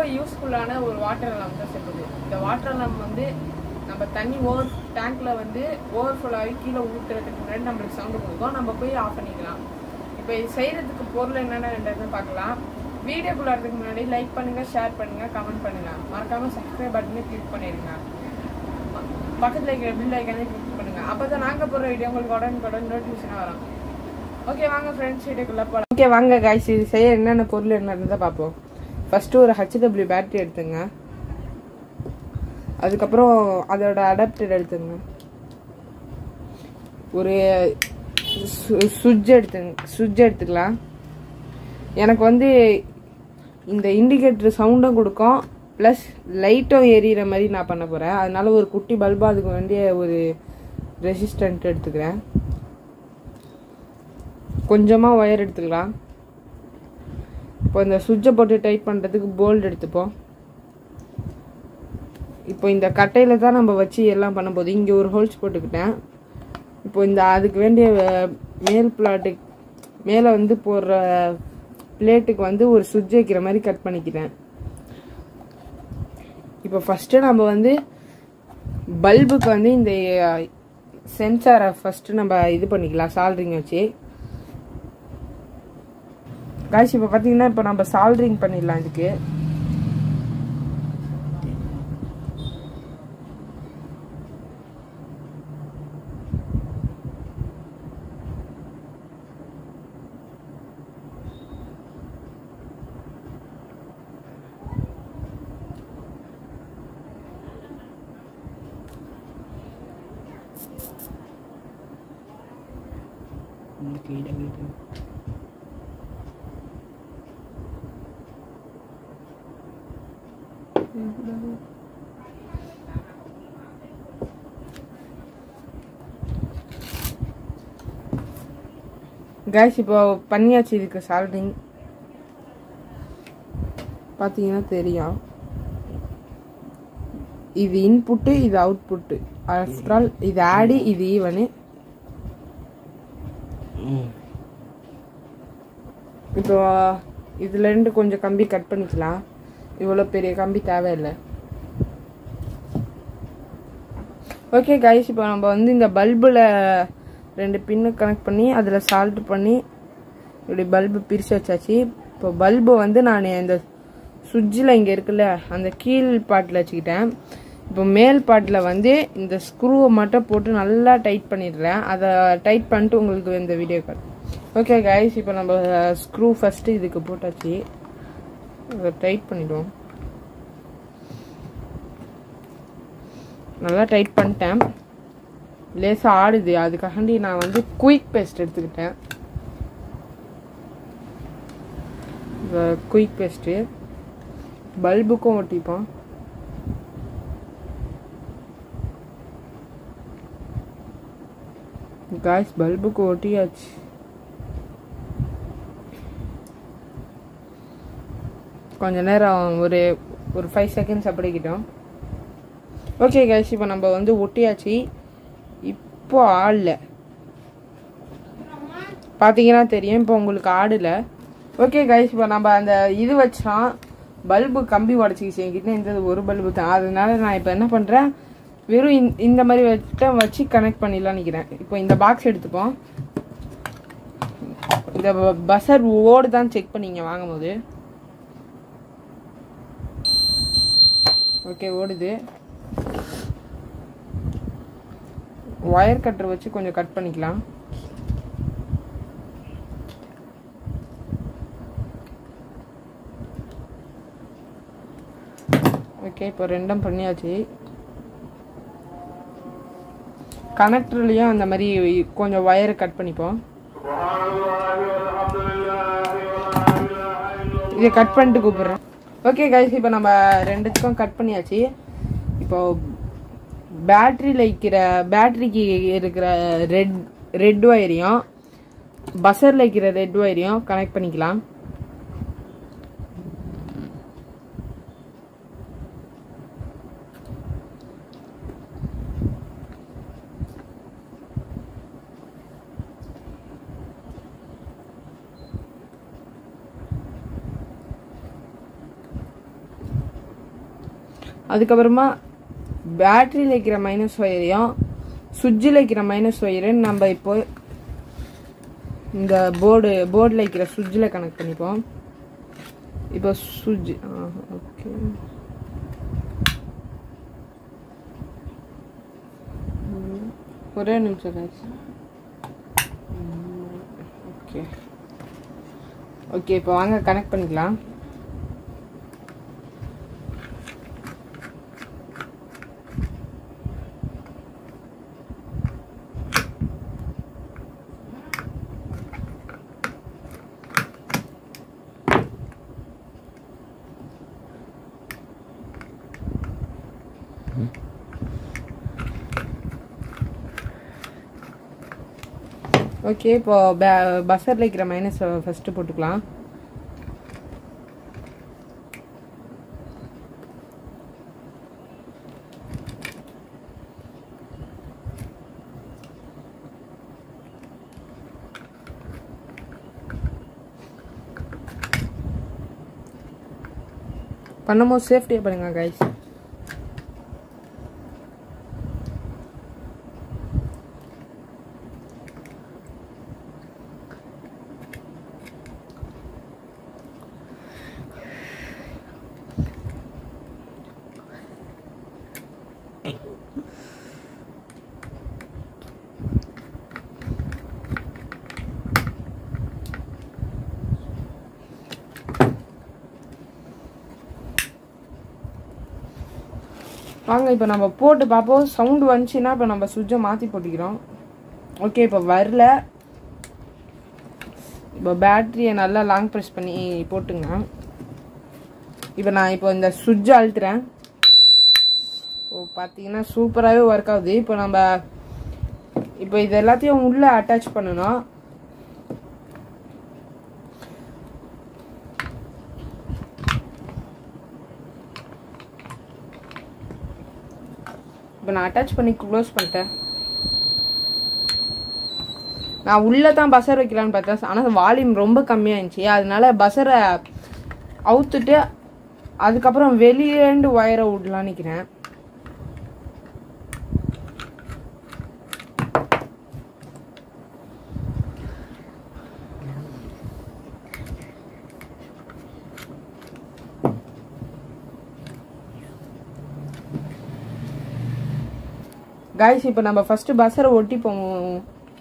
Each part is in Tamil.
யூஸ்ஃபுல்லான ஒரு வாட்டர் அலாம் தான் சொல்லுது இந்த வாட்டர் அலாம் வந்து நம்ம தண்ணி ஓவர் டேங்க்ல வந்து ஓவர்ஃபுல் ஆகி கீழே ஊற்றுறதுக்கு முன்னாடி நம்மளுக்கு சவுண்டு கொடுக்கும் நம்ம போய் ஆஃப் பண்ணிக்கலாம் இப்போ இது செய்யறதுக்கு பொருள் என்னென்னு பார்க்கலாம் வீடியோக்குள்ள வரதுக்கு முன்னாடி லைக் பண்ணுங்க ஷேர் பண்ணுங்க கமெண்ட் பண்ணுங்க மறக்காம சப்ஸ்கிரைப் பட்டனை கிளிக் பண்ணிடுங்க பக்கத்துல இருக்கிற பில் ஐக்கானே கிளிக் பண்ணுங்க அப்பதான் நாங்க போற வீடியோ உங்களுக்கு உடனுக்குடன் நோட்டிஃபிகேஷன் வரும் ஓகே வாங்க ஃப்ரெண்ட்ஸ் வீடியோக்குள்ள போலாம் ஓகே வாங்க காய்ஸ் இது செய்ய என்னென்ன பொருள் என்னன்னு தான் பார்ப்போம் ஃபர்ஸ்ட் ஒரு ஹெச்டபிள்யூ பேட்டரி எடுத்துங்க அதுக்கப்புறம் அதோட அடாப்டர் எடுத்துங்க ஒரு சுவிட்ச் எடுத்துங்க சுவிட்ச் எடுத்துக்கலாம் எனக்கு வந்து இந்த இண்டிகேட்டர் சவுண்டும் கொடுக்கும் ப்ளஸ் லைட்டும் எரியிற மாதிரி நான் பண்ண போகிறேன் அதனால ஒரு குட்டி பல்பா அதுக்கு வேண்டிய ஒரு ரெசிஸ்டன்ட் எடுத்துக்கிறேன் கொஞ்சமாக ஒயர் எடுத்துக்கலாம் இப்போ இந்த சுவிட்சை போட்டு டைட் பண்ணுறதுக்கு போல்டு எடுத்துப்போம் இப்போ இந்த கட்டையில் தான் நம்ம வச்சு எல்லாம் பண்ணும்போது இங்கே ஒரு ஹோல்ஸ் போட்டுக்கிட்டேன் இப்போ இந்த அதுக்கு வேண்டிய அஹ், மேல் பிளாட்டு மேலே வந்து போடுற பிளேட்டுக்கு வந்து ஒரு சுவிட்ச் வைக்கிற மாதிரி கட் பண்ணிக்கிறேன் இப்போ ஃபஸ்ட்டு நம்ம வந்து பல்புக்கு வந்து இந்த சென்சாரை ஃபஸ்ட்டு நம்ம இது பண்ணிக்கலாம் சால்ட்ரிங் வச்சு காய்ச்சி இப்போ பார்த்தீங்கன்னா இப்போ நம்ம சால்ட்ரிங் பண்ணிடலாம் இதுக்கு காய்ஸ் இப்போ பண்ணியாச்சு இதுக்கு சால்ட்ரிங் பார்த்தீங்கன்னா தெரியும் இது இன்புட்டு இது அவுட்புட்டு ஆஃப்டர் ஆல் இது ஆடி இது ஈவனு இப்போ இதுல இருந்து கொஞ்சம் கம்பி கட் பண்ணிக்கலாம் இவ்வளோ பெரிய கம்பி தேவையில்லை ஓகே கைஸ் இப்போ நம்ம வந்து இந்த பல்பில் ரெண்டு பின்னு கனெக்ட் பண்ணி அதில் சால்ட் பண்ணி இப்படி பல்பு பிரித்து வச்சாச்சு இப்போ பல்பு வந்து நான் இந்த சுவிட்சில் இங்கே இருக்குல்ல அந்த கீழ் பாட்டில் வச்சுக்கிட்டேன் இப்போ மேல் பாட்டில் வந்து இந்த ஸ்க்ரூவை மட்டும் போட்டு நல்லா டைட் பண்ணிடுறேன் அதை டைட் பண்ணிட்டு உங்களுக்கு இந்த வீடியோ கால் ஓகே கைஸ் இப்போ நம்ம ஸ்க்ரூ ஃபஸ்ட்டு இதுக்கு போட்டாச்சு அதை டைட் பண்ணிடுவோம் நல்லா டைட் பண்ணிட்டேன் லேசாக ஆடுது அதுக்காண்டி நான் வந்து குயிக் பேஸ்ட் எடுத்துக்கிட்டேன் குயிக் பேஸ்ட்டு பல்புக்கும் ஒட்டிப்போம் காய்ஸ் பல்புக்கு ஒட்டியாச்சு கொஞ்ச நேரம் ஒரு ஒரு ஃபைவ் செகண்ட்ஸ் அப்படிக்கிட்டோம் ஓகே கைஸ் இப்போ நம்ம வந்து ஒட்டியாச்சு இப்போ ஆடல பார்த்தீங்கன்னா தெரியும் இப்போ உங்களுக்கு ஆடல ஓகே கைஸ் இப்போ நம்ம அந்த இது வச்சோம் பல்பு கம்பி உடச்சிக்கிச்சு என்கிட்ட இந்த ஒரு பல்பு தான் அதனால நான் இப்போ என்ன பண்ணுறேன் வெறும் இந்த- இந்த மாதிரி வச்சுட்டு வச்சு கனெக்ட் பண்ணிடலாம் நிற்கிறேன் இப்போ இந்த பாக்ஸ் எடுத்துப்போம் இந்த பஸ்ஸர் ஓடு தான் செக் பண்ணீங்க வாங்கும்போது ஓகே ஓடுது ஒயர் கட்டர் வச்சு கொஞ்சம் கட் பண்ணிக்கலாம் ஓகே இப்போ ரெண்டும் பண்ணியாச்சு கனெக்டர்லேயும் அந்த மாதிரி கொஞ்சம் ஒயரை கட் பண்ணிப்போம் இதை கட் பண்ணிட்டு கூப்பிடுறேன் ஓகே கைஸ் இப்போ நம்ம ரெண்டுத்துக்கும் கட் பண்ணியாச்சு இப்போ பேட்டரியில் இருக்கிற பேட்டரிக்கு இருக்கிற ரெட் ரெட் ஒயரையும் பஸரில் இருக்கிற ரெட் ஒயரையும் கனெக்ட் பண்ணிக்கலாம் அதுக்கப்புறமா பேட்டரியில் வைக்கிற மைனஸ் ஒயரையும் சுவிட்சில் வைக்கிற மைனஸ் ஒயரையும் நம்ம இப்போ இந்த போர்டு போர்டில் வைக்கிற சுவிட்சில் கனெக்ட் பண்ணிப்போம் இப்போ சுவிட்ச் ஓகே ஒரே நிமிஷம் guys. ஓகே ஓகே இப்போ வாங்க கனெக்ட் பண்ணிக்கலாம் ஓகே இப்போ பஸ்ஸரில் இருக்கிற மைனஸ் ஃபஸ்ட்டு போட்டுக்கலாம் பண்ணும்போது சேஃப்டியாக பண்ணுங்க கைஸ் வாங்க இப்போ நம்ம போட்டு பார்ப்போம் சவுண்டு வந்துச்சுன்னா இப்போ நம்ம சுவிட்சை மாற்றி போட்டுக்கிறோம் ஓகே இப்போ வரல இப்போ பேட்டரியை நல்லா லாங் ப்ரெஸ் பண்ணி போட்டுங்க இப்போ நான் இப்போ இந்த சுவிட்சை அழுத்துறேன் ஓ பார்த்தீங்கன்னா சூப்பராகவே ஒர்க் ஆகுது இப்போ நம்ம இப்போ இது எல்லாத்தையும் உள்ளே அட்டாச் பண்ணணும் இப்போ நான் அட்டாச் பண்ணி க்ளோஸ் பண்ணிட்டேன் நான் உள்ளே தான் பசர் வைக்கலான்னு பார்த்தேன் ஆனால் வால்யூம் ரொம்ப கம்மியாகிருந்துச்சி அதனால பசரை அவுத்துட்டு அதுக்கப்புறம் வெளியேண்டு ஒயரை விடலான்னு நிற்கிறேன் காய்ஸ் இப்போ நம்ம ஃபர்ஸ்ட் பஸ்ஸரை ஒட்டி போவோம்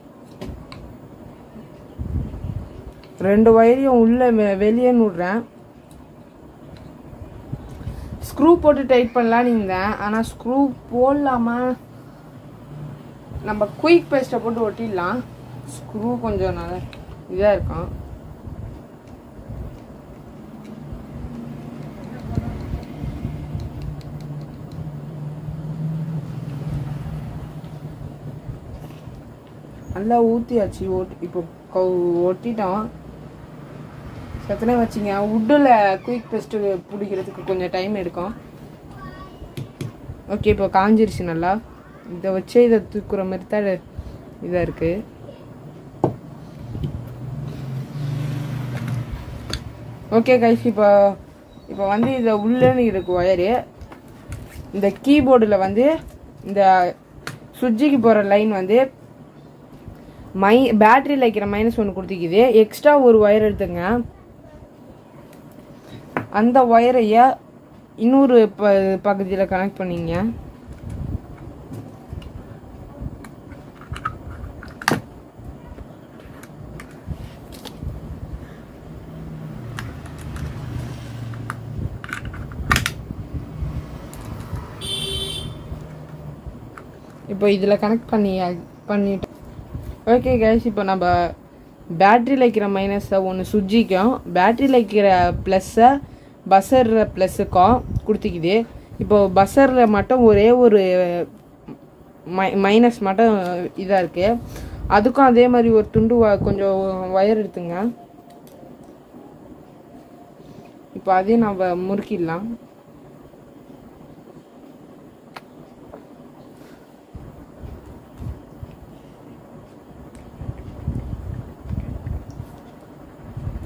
ரெண்டு ஒயரையும் உள்ள வெ- வெளியே விடுறேன் ஸ்க்ரூ போட்டு டைட் பண்ணலான்னு இருந்தேன் ஆனால் ஸ்க்ரூ போடலாமா நம்ம குயிக் பேஸ்ட்டை போட்டு ஒட்டிடலாம் ஸ்க்ரூ கொஞ்சம் நல்லா இதாக இருக்கும் நல்லா ஊற்றியாச்சு ஓட்டி இப்போ கவு- ஒட்டிட்டோம் சத்தனை வச்சிங்க உட்டில் குயிக் பெஸ்ட்டு பிடிக்கிறதுக்கு கொஞ்சம் டைம் எடுக்கும் ஓகே இப்போ காஞ்சிருச்சு நல்லா இதை வச்சே இதை தூக்குற மாதிரி தான் இதாக இருக்குது ஓகே கைஸ் இப்போ இப்போ வந்து இதை உள்ளேன்னு இருக்கு ஒயரு இந்த கீபோர்டில் வந்து இந்த சுவிட்சுக்கு போகிற லைன் வந்து மை பேட்டரியில் வைக்கிற மைனஸ் ஒன்று கொடுத்துக்குது எக்ஸ்ட்ரா ஒரு ஒயர் எடுத்துங்க அந்த ஒயரைய இன்னொரு ப பகுதியில் கனெக்ட் பண்ணிங்க இப்போ இதில் கனெக்ட் பண்ணி பண்ணிட்டு ஓகே கேஸ் இப்போ நம்ம பேட்டரியில் வைக்கிற மைனஸை ஒன்று சுஜிக்கும் பேட்டரியில் வைக்கிற ப்ளஸ்ஸை பஸ்ஸர் ப்ளஸ்ஸுக்கும் கொடுத்துக்குது இப்போ பஸ்ஸரில் மட்டும் ஒரே ஒரு மை மைனஸ் மட்டும் இதாக இருக்குது அதுக்கும் அதே மாதிரி ஒரு துண்டு வ- கொஞ்சம் ஒயர் எடுத்துங்க இப்போ அதையும் நம்ம முறுக்கிடலாம்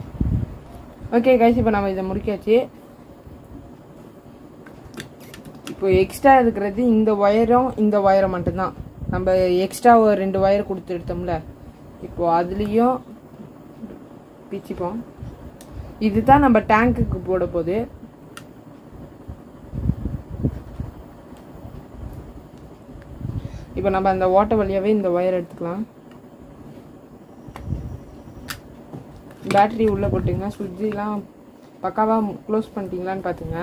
ஓகே கைஸ் இப்போ நம்ம இதை முடிக்காச்சு இப்போ எக்ஸ்ட்ரா இருக்கிறது இந்த ஒயரும் இந்த ஒயரும் மட்டும்தான் நம்ம எக்ஸ்ட்ரா ஒரு ரெண்டு ஒயர் கொடுத்து எடுத்தோம்ல இப்போ அதுலேயும் பிச்சுப்போம் இதுதான் நம்ம டேங்க்குக்கு போட போகுது இப்போ நம்ம அந்த ஓட்டை வழியாவே இந்த ஒயர் எடுத்துக்கலாம் பேட்டரி உள்ளே போட்டுங்க சுவிட்செலாம் பக்காவாக க்ளோஸ் பண்ணிட்டீங்களான்னு பார்த்துங்க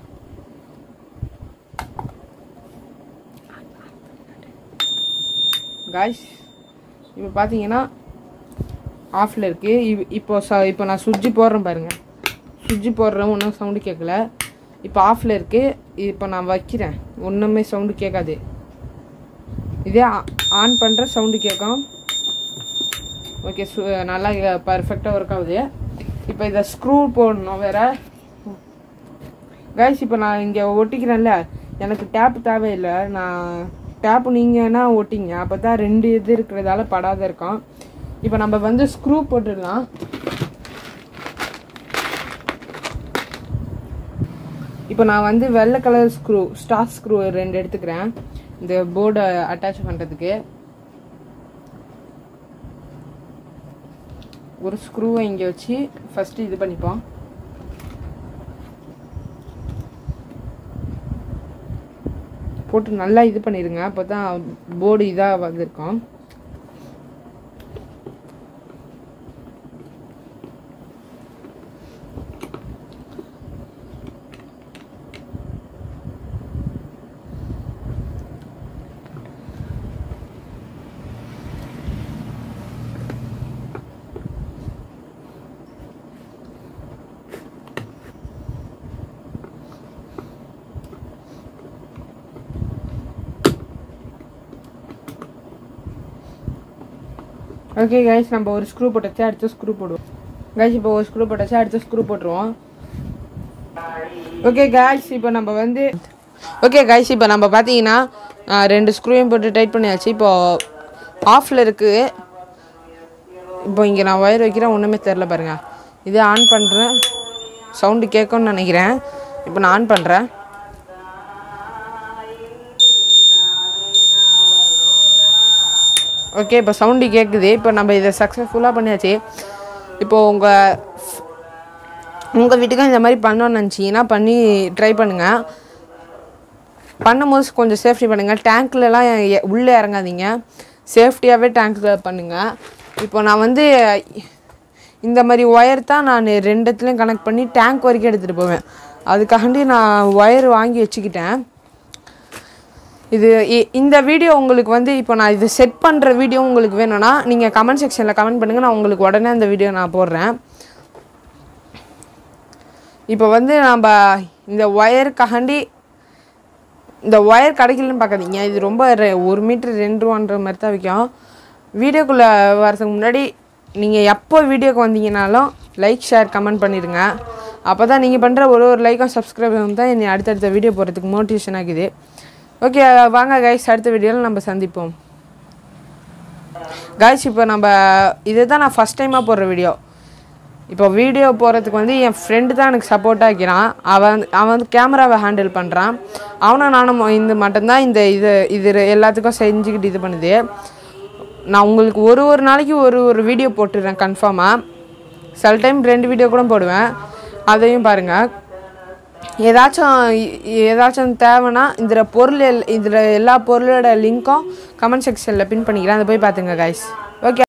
காய்ஸ் இப்போ பார்த்தீங்கன்னா ஆஃபில் இருக்குது இப்போ ச இப்போ நான் சுவிட்சு போடுறேன் பாருங்கள் சுவிட்சு போடுறேன் ஒன்றும் சவுண்டு கேட்கல இப்போ ஆஃபில் இருக்குது இப்போ நான் வைக்கிறேன் ஒன்றுமே சவுண்டு கேட்காது இதே ஆன் பண்ணுற சவுண்டு கேட்கும் ஓகே சு நல்லா பர்ஃபெக்டாக ஒர்க் ஆகுது இப்போ இதை ஸ்க்ரூ போடணும் வேற கைஸ் இப்போ நான் இங்கே ஒட்டிக்கிறேன்ல எனக்கு டேப் தேவையில்லை நான் டேப் நீங்கன்னா ஒட்டிங்க அப்போ தான் ரெண்டு இது இருக்கிறதால படாத இருக்கும் இப்போ நம்ம வந்து ஸ்க்ரூ போட்டுடலாம் இப்போ நான் வந்து வெள்ளை கலர் ஸ்க்ரூ ஸ்டார் ஸ்க்ரூ ரெண்டு எடுத்துக்கிறேன் இந்த போர்டை அட்டாச் பண்ணுறதுக்கு ஒரு ஸ்க்ரூவை இங்கே வச்சு ஃபஸ்ட்டு இது பண்ணிப்போம் போட்டு நல்லா இது பண்ணிடுங்க அப்போ தான் போர்டு இதாக வந்திருக்கும் ஓகே கைஸ் நம்ம ஒரு ஸ்க்ரூ போட்டாச்சு அடுத்த ஸ்க்ரூ போடுவோம் கைஸ் இப்போ ஒரு ஸ்க்ரூ போட்டாச்சு அடுத்த ஸ்க்ரூ போட்டுருவோம் ஓகே கைஸ் இப்போ நம்ம வந்து ஓகே கைஸ் இப்போ நம்ம பார்த்தீங்கன்னா ஆஹ், ரெண்டு ஸ்க்ரூவையும் போட்டு டைட் பண்ணியாச்சு இப்போ ஆஃபில் இருக்குது இப்போ இங்கே நான் ஒயர் வைக்கிறேன் ஒன்றுமே தெரில பாருங்க இதே ஆன் பண்ணுறேன் சவுண்டு கேட்கும்னு நினைக்கிறேன் இப்போ நான் ஆன் பண்ணுறேன் ஓகே இப்போ சவுண்டு கேட்குது இப்போ நம்ம இதை சக்ஸஸ்ஃபுல்லாக பண்ணியாச்சு இப்போ உங்கள் உங்கள் வீட்டுக்கும் இந்த மாதிரி பண்ணணும்னு நினச்சிங்கன்னா பண்ணி ட்ரை பண்ணுங்கள் பண்ணும்போது கொஞ்சம் சேஃப்டி பண்ணுங்கள் டேங்க்லலாம் எ- உள்ளே இறங்காதீங்க சேஃப்டியாகவே டேங்க்கில் பண்ணுங்கள் இப்போ நான் வந்து இந்த மாதிரி ஒயர் தான் நான் ரெண்டுத்துலேயும் கனெக்ட் பண்ணி டேங்க் வரைக்கும் எடுத்துகிட்டு போவேன் அதுக்காண்டி நான் ஒயர் வாங்கி வச்சுக்கிட்டேன் இது இ- இந்த வீடியோ உங்களுக்கு வந்து இப்போ நான் இது செட் பண்ணுற வீடியோ உங்களுக்கு வேணும்னா நீங்கள் கமெண்ட் செக்ஷனில் கமெண்ட் பண்ணுங்கள் நான் உங்களுக்கு உடனே அந்த வீடியோ நான் போடுறேன் இப்போ வந்து நம்ம இந்த ஒயருக்காண்டி இந்த ஒயர் கிடைக்கலன்னு பார்க்காதீங்க இது ரொம்ப ரெ- ஒரு மீட்ரு ரெண்டு ரூபான்ற மாதிரி தான் விற்கும் வீடியோக்குள்ளே வரதுக்கு முன்னாடி நீங்கள் எப்போ வீடியோக்கு வந்தீங்கனாலும் லைக் ஷேர் கமெண்ட் பண்ணிடுங்க அப்போ தான் நீங்கள் பண்ணுற ஒரு ஒரு லைக்கும் சப்ஸ்கிரைபரும் தான் என்னை அடுத்தடுத்த வீடியோ போடுறதுக்கு மோட்டிவேஷன் ஆகுது ஓகே வாங்க கைஸ் அடுத்த வீடியோவில் நம்ம சந்திப்போம் கைஸ் இப்போ நம்ம இதுதான் நான் ஃபஸ்ட் டைமாக போடுற வீடியோ இப்போ வீடியோ போகிறதுக்கு வந்து என் ஃப்ரெண்டு தான் எனக்கு சப்போர்ட்டாக இருக்கிறான் அவன் வந்து- அவன் வந்து கேமராவை ஹேண்டில் பண்ணுறான் அவனும் நானும் இந்த மட்டும்தான் இந்த இது இது எல்லாத்துக்கும் செஞ்சுக்கிட்டு இது பண்ணுது நான் உங்களுக்கு ஒரு ஒரு நாளைக்கு ஒரு ஒரு வீடியோ போட்டுடுறேன் கன்ஃபார்மாக சில டைம் ரெண்டு வீடியோ கூட போடுவேன் அதையும் பாருங்கள் ஏதாச்சும் இ- ஏதாச்சும் தேவைன்னா இதில் பொருள் இதில் எல்லா பொருளோட லிங்க்கும் கமெண்ட் செக்ஷனில் பின் பண்ணிக்கிறேன் அதை போய் பார்த்துங்க கைஸ் ஓகே